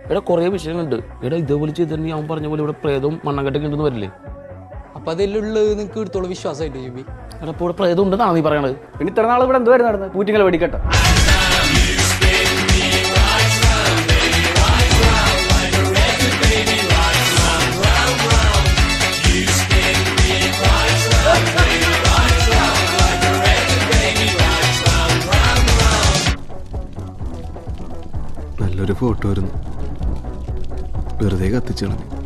ഇവിടെ കുറേ വിഷയങ്ങളുണ്ട് ഇവിടെ ഇതേപോലെ ചെയ്തിട്ടുണ്ടെങ്കിൽ അവൻ പറഞ്ഞ പോലെ ഇവിടെ പ്രേതവും മണ്ണങ്കട്ടൊക്കെ ഉണ്ടെന്ന് വരില്ലേ അപ്പൊ അതിലുള്ളത് നിങ്ങൾക്ക് എടുത്തോളം വിശ്വാസമായിട്ട് ജിബി എടാ ഇപ്പോൾ ഇവിടെ പ്രേതം ഉണ്ടെന്നാണ് നീ പറയണത് പിന്നെ ഇത്ര നാൾ ഇവിടെ എന്തുവായിരുന്നു നടന്നത് പൂറ്റിങ്ങളെ വെടിക്കട്ടെ നല്ലൊരു ഫോട്ടോ വരുന്നു വെറുതെ കത്തിച്ചു കളഞ്ഞു